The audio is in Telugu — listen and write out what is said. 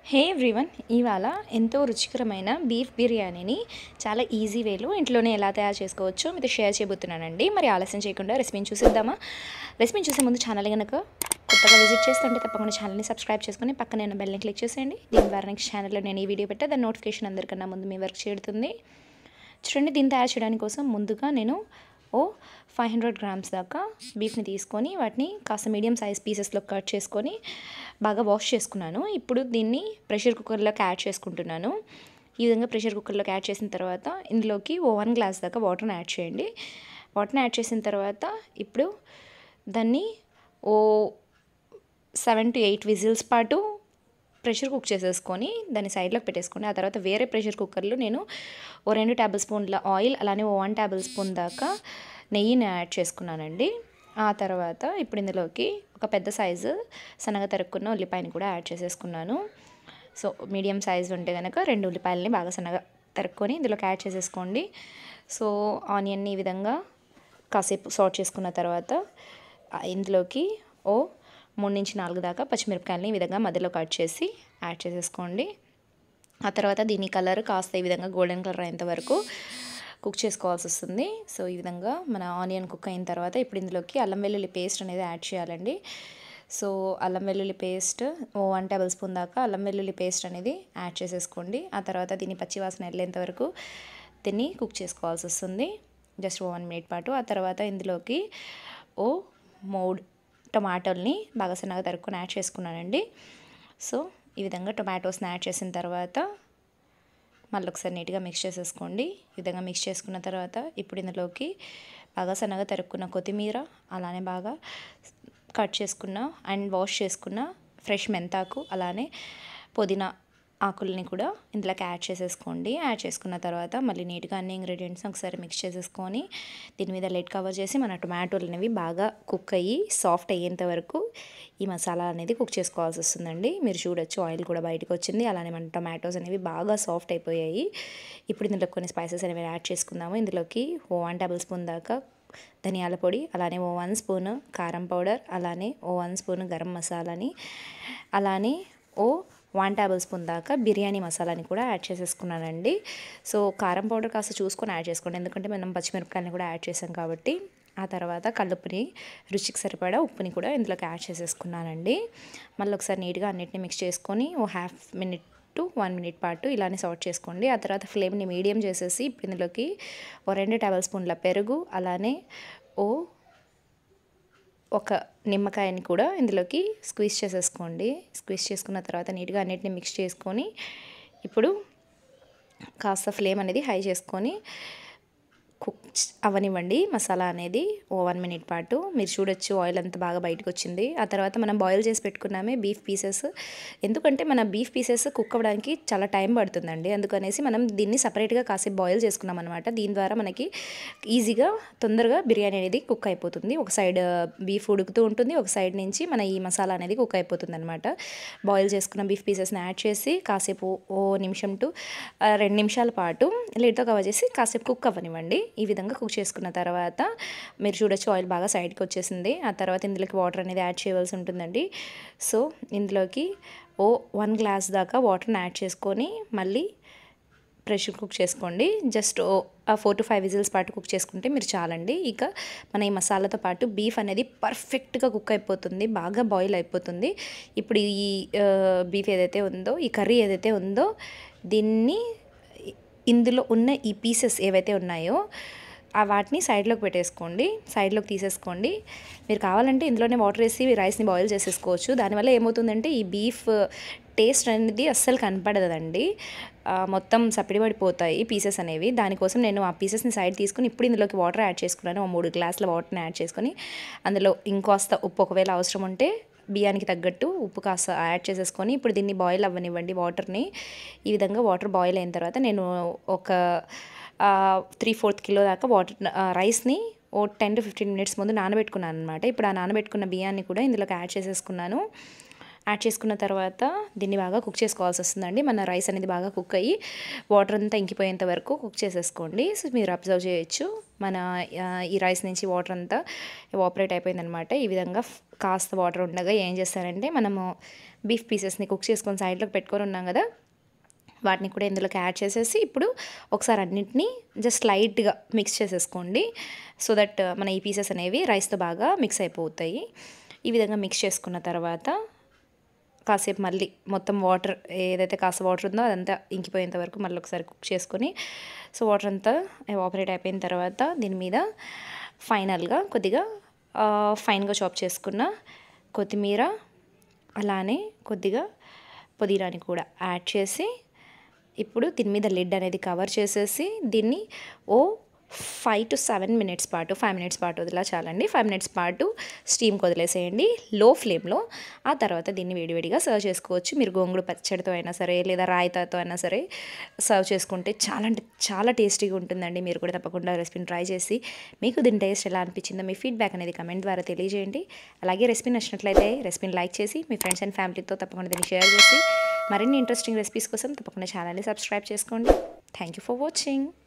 హే ఎవ్రీవన్ ఇవాళ ఎంతో రుచికరమైన బీఫ్ బిర్యానీని చాలా ఈజీ వేలో ఇంట్లోనే ఎలా తయారు చేసుకోవచ్చో మీతో షేర్ చేయబోతున్నానండి మరి ఆలస్యం చేయకుండా రెసిపీని చూసేద్దామా రెసిపీని చూసే ముందు ఛానల్ కనుక కొత్తగా విజిట్ చేస్తుంటే తప్పకుండా ఛానల్ని సబ్స్క్రైబ్ చేసుకుని పక్కనే ఉన్న బెల్ని క్లిక్ చేసేయండి దీని ద్వారా నెక్స్ట్ ఛానల్లో నేను ఈ వీడియో పెట్టే దాని నోటిఫికేషన్ అందరికన్నా ముందు మీ వర్క్ చేరుతుంది చూడండి దీన్ని తయారు చేయడానికి కోసం ముందుగా నేను ఓ ఫైవ్ హండ్రెడ్ గ్రామ్స్ దాకా బీఫ్ని తీసుకొని వాటిని కాస్త మీడియం సైజ్ పీసెస్లో కట్ చేసుకొని బాగా వాష్ చేసుకున్నాను ఇప్పుడు దీన్ని ప్రెషర్ కుక్కర్లోకి యాడ్ చేసుకుంటున్నాను ఈ విధంగా ప్రెషర్ కుక్కర్లోకి యాడ్ చేసిన తర్వాత ఇందులోకి ఓ వన్ గ్లాస్ దాకా వాటర్ని యాడ్ చేయండి వాటర్ని యాడ్ చేసిన తర్వాత ఇప్పుడు దాన్ని ఓ సెవెన్ టు ఎయిట్ విజిల్స్ పాటు ప్రెషర్ కుక్ చేసేసుకొని దాన్ని సైడ్లోకి పెట్టేసుకోండి ఆ తర్వాత వేరే ప్రెషర్ కుక్కర్లో నేను ఓ రెండు టేబుల్ స్పూన్ల ఆయిల్ అలానే ఓ వన్ టేబుల్ స్పూన్ దాకా నెయ్యిని యాడ్ చేసుకున్నానండి ఆ తర్వాత ఇప్పుడు ఇందులోకి ఒక పెద్ద సైజు సన్నగా తరుక్కున్న ఉల్లిపాయని కూడా యాడ్ చేసేసుకున్నాను సో మీడియం సైజ్ ఉంటే కనుక రెండు ఉల్లిపాయలని బాగా సన్నగా తరుక్కొని ఇందులోకి యాడ్ చేసేసుకోండి సో ఆనియన్ని ఈ విధంగా కాసేపు సార్ట్ చేసుకున్న తర్వాత ఇందులోకి ఓ మూడు నుంచి నాలుగు దాకా పచ్చిమిరపకాయలని ఈ విధంగా మధ్యలో కట్ చేసి యాడ్ చేసేసుకోండి ఆ తర్వాత దీని కలర్ కాస్త ఈ విధంగా గోల్డెన్ కలర్ అయ్యేంత వరకు కుక్ చేసుకోవాల్సి వస్తుంది సో ఈ విధంగా మన ఆనియన్ కుక్ అయిన తర్వాత ఇప్పుడు ఇందులోకి అల్లం వెల్లుల్లి పేస్ట్ అనేది యాడ్ చేయాలండి సో అల్లం వెల్లుల్లి పేస్ట్ ఓ వన్ టేబుల్ స్పూన్ దాకా అల్లం వెల్లుల్లి పేస్ట్ అనేది యాడ్ చేసేసుకోండి ఆ తర్వాత దీన్ని పచ్చివాసన వెళ్ళేంత వరకు దీన్ని కుక్ చేసుకోవాల్సి వస్తుంది జస్ట్ వన్ మినిట్ పాటు ఆ తర్వాత ఇందులోకి ఓ మూడు టొమాటోల్ని బాగా సన్నగా తరుక్కొని యాడ్ చేసుకున్నానండి సో ఈ విధంగా టొమాటోస్ని యాడ్ చేసిన తర్వాత మళ్ళీ ఒకసారి నీట్గా మిక్స్ చేసేసుకోండి ఈ విధంగా మిక్స్ చేసుకున్న తర్వాత ఇప్పుడు ఇందులోకి బాగా సన్నగా తరుక్కున్న కొత్తిమీర అలానే బాగా కట్ చేసుకున్న అండ్ వాష్ చేసుకున్న ఫ్రెష్ మెంతాకు అలానే పుదీనా ఆకుల్ని కూడా ఇందులోకి యాడ్ చేసేసుకోండి యాడ్ చేసుకున్న తర్వాత మళ్ళీ నీట్గా అన్ని ఇంగ్రీడియంట్స్ ఒకసారి మిక్స్ చేసేసుకొని దీని మీద లెట్ కవర్ చేసి మన టొమాటోలు అనేవి బాగా కుక్ అయ్యి సాఫ్ట్ అయ్యేంత వరకు ఈ మసాలా అనేది కుక్ చేసుకోవాల్సి వస్తుందండి మీరు చూడొచ్చు ఆయిల్ కూడా బయటకు వచ్చింది అలానే మన టొమాటోస్ అనేవి బాగా సాఫ్ట్ అయిపోయాయి ఇప్పుడు ఇందులో కొన్ని స్పైసెస్ అనేవి యాడ్ చేసుకుందాము ఇందులోకి ఓ వన్ టేబుల్ స్పూన్ దాకా ధనియాల పొడి అలానే ఓ వన్ స్పూన్ కారం పౌడర్ అలానే ఓ వన్ స్పూన్ గరం మసాలాని అలానే ఓ వన్ టేబుల్ స్పూన్ దాకా బిర్యానీ మసాలాని కూడా యాడ్ చేసేసుకున్నానండి సో కారం పౌడర్ కాస్త చూసుకొని యాడ్ చేసుకోండి ఎందుకంటే మనం పచ్చిమిరపకాయలని కూడా యాడ్ చేసాం కాబట్టి ఆ తర్వాత కల్లుప్పుని రుచికి సరిపడా ఉప్పుని కూడా ఇందులోకి యాడ్ చేసేసుకున్నానండి మళ్ళీ ఒకసారి నీట్గా అన్నిటిని మిక్స్ చేసుకొని ఓ half minute to one minute పాటు ఇలానే సార్ట్ చేసుకోండి ఆ తర్వాత ఫ్లేమ్ని మీడియం చేసేసి ఇప్పుడు ఇందులోకి ఓ రెండు టేబుల్ స్పూన్ల పెరుగు అలానే ఓ ఒక నిమ్మకాయని కూడా ఇందులోకి స్క్వీజ్ చేసేసుకోండి స్క్వీజ్ చేసుకున్న తర్వాత నీట్గా అన్నిటిని మిక్స్ చేసుకొని ఇప్పుడు కాస్త ఫ్లేమ్ అనేది హై చేసుకొని కుక్ అవనివ్వండి మసాలా అనేది ఓ వన్ మినిట్ పాటు మీరు చూడొచ్చు ఆయిల్ అంతా బాగా బయటకు వచ్చింది ఆ తర్వాత మనం బాయిల్ చేసి పెట్టుకున్నామే బీఫ్ పీసెస్ ఎందుకంటే మన బీఫ్ పీసెస్ కుక్ అవ్వడానికి చాలా టైం పడుతుందండి అందుకనేసి మనం దీన్ని సపరేట్గా కాసేపు బాయిల్ చేసుకున్నాం అనమాట దీని ద్వారా మనకి ఈజీగా తొందరగా బిర్యానీ అనేది కుక్ అయిపోతుంది ఒక సైడ్ బీఫ్ ఉడుకుతూ ఉంటుంది ఒక సైడ్ నుంచి మన ఈ మసాలా అనేది కుక్ అయిపోతుంది అనమాట బాయిల్ చేసుకున్న బీఫ్ పీసెస్ని యాడ్ చేసి కాసేపు ఓ నిమిషం టు రెండు నిమిషాల పాటు లీడ్తో కవర్ చేసి కాసేపు కుక్ అవ్వనివ్వండి ఈ విధంగా కుక్ చేసుకున్న తర్వాత మీరు చూడొచ్చు ఆయిల్ బాగా సైడ్కి వచ్చేసింది ఆ తర్వాత ఇందులోకి వాటర్ అనేది యాడ్ చేయవలసి ఉంటుందండి సో ఇందులోకి ఓ వన్ గ్లాస్ దాకా వాటర్ని యాడ్ చేసుకొని మళ్ళీ ప్రెషర్ కుక్ చేసుకోండి జస్ట్ ఆ ఫోర్ టు ఫైవ్ విజిల్స్ పాటు కుక్ చేసుకుంటే మీరు చాలండి ఇక మన ఈ మసాలాతో పాటు బీఫ్ అనేది పర్ఫెక్ట్గా కుక్ అయిపోతుంది బాగా బాయిల్ అయిపోతుంది ఇప్పుడు ఈ బీఫ్ ఏదైతే ఉందో ఈ కర్రీ ఏదైతే ఉందో దీన్ని ఇందులో ఉన్న ఈ పీసెస్ ఏవైతే ఉన్నాయో ఆ వాటిని సైడ్లోకి పెట్టేసుకోండి సైడ్లోకి తీసేసుకోండి మీరు కావాలంటే ఇందులోనే వాటర్ వేసి రైస్ని బాయిల్ చేసేసుకోవచ్చు దానివల్ల ఏమవుతుందంటే ఈ బీఫ్ టేస్ట్ అనేది అస్సలు కనపడదండి మొత్తం సపిడి పడిపోతాయి పీసెస్ అనేవి దానికోసం నేను ఆ పీసెస్ని సైడ్ తీసుకుని ఇప్పుడు ఇందులోకి వాటర్ యాడ్ చేసుకున్నాను మూడు గ్లాసుల వాటర్ని యాడ్ చేసుకొని అందులో ఇంకొస్త ఉప్పు ఒకవేళ అవసరం ఉంటే బియ్యానికి తగ్గట్టు ఉప్పు కాస్త యాడ్ చేసేసుకొని ఇప్పుడు దీన్ని బాయిల్ అవ్వనివ్వండి వాటర్ని ఈ విధంగా వాటర్ బాయిల్ అయిన తర్వాత నేను ఒక త్రీ ఫోర్త్ కిలో దాకా వాటర్ రైస్ని ఓ టెన్ టు ఫిఫ్టీన్ మినిట్స్ ముందు నానబెట్టుకున్నాను అనమాట ఇప్పుడు ఆ నానబెట్టుకున్న బియ్యాన్ని కూడా ఇందులోకి యాడ్ చేసేసుకున్నాను యాడ్ చేసుకున్న తర్వాత దీన్ని బాగా కుక్ చేసుకోవాల్సి వస్తుందండి మన రైస్ అనేది బాగా కుక్ అయ్యి వాటర్ అంతా ఇంకిపోయేంత వరకు కుక్ చేసేసుకోండి సో మీరు అబ్జర్వ్ చేయొచ్చు మన ఆ, ఈ రైస్ నుంచి వాటర్ అంతా ఎవాపరేట్ అయిపోయిందనమాట ఈ విధంగా కాస్త వాటర్ ఉండగా ఏం చేస్తారంటే మనము బీఫ్ పీసెస్ని కుక్ చేసుకొని సైడ్లోకి పెట్టుకొని ఉన్నాం కదా వాటిని కూడా ఇందులోకి యాడ్ చేసేసి ఇప్పుడు ఒకసారి అన్నింటినీ జస్ట్ లైట్గా మిక్స్ చేసేసుకోండి సో దట్ మన ఈ పీసెస్ అనేవి రైస్తో బాగా మిక్స్ అయిపోతాయి ఈ విధంగా మిక్స్ చేసుకున్న తర్వాత కాసేపు మళ్ళీ మొత్తం వాటర్ ఏదైతే కాస్త వాటర్ ఉందో అదంతా ఇంకిపోయేంత వరకు మళ్ళీ ఒకసారి కుక్ చేసుకొని సో వాటర్ అంతా ఎవాపరేట్ అయిపోయిన తర్వాత దీని మీద ఫైనల్గా కొద్దిగా ఫైన్గా చాప్ చేసుకున్న కొత్తిమీర అలానే కొద్దిగా పుదీనాని కూడా యాడ్ చేసి ఇప్పుడు దీని మీద లిడ్ అనేది కవర్ చేసేసి దీన్ని ఓ ఫైవ్ టు సెవెన్ మినిట్స్ పాటు ఫైవ్ మినిట్స్ పాటు వదిలా చాలండి ఫైవ్ మినిట్స్ పాటు స్టీమ్కి వదిలేసేయండి లో ఫ్లేమ్లో ఆ తర్వాత దీన్ని వేడివేడిగా సర్వ్ చేసుకోవచ్చు మీరు గోంగూర పచ్చడితో అయినా సరే లేదా రాయితాతో అయినా సరే సర్వ్ చేసుకుంటే చాలా అంటే చాలా టేస్టీగా ఉంటుందండి మీరు కూడా తప్పకుండా రెసిపీని ట్రై చేసి మీకు దీని టేస్ట్ ఎలా అనిపించిందో మీ ఫీడ్బ్యాక్ అనేది కమెంట్ ద్వారా తెలియజేయండి అలాగే రెసిపీ నచ్చినట్లయితే రెసిపీని లైక్ చేసి మీ ఫ్రెండ్స్ అండ్ ఫ్యామిలీతో తప్పకుండా దీన్ని షేర్ చేసి మరిన్ని ఇంట్రెస్టింగ్ రెసిపీస్ కోసం తప్పకుండా ఛానల్ని సబ్స్క్రైబ్ చేసుకోండి థ్యాంక్ యూ ఫర్ వాచింగ్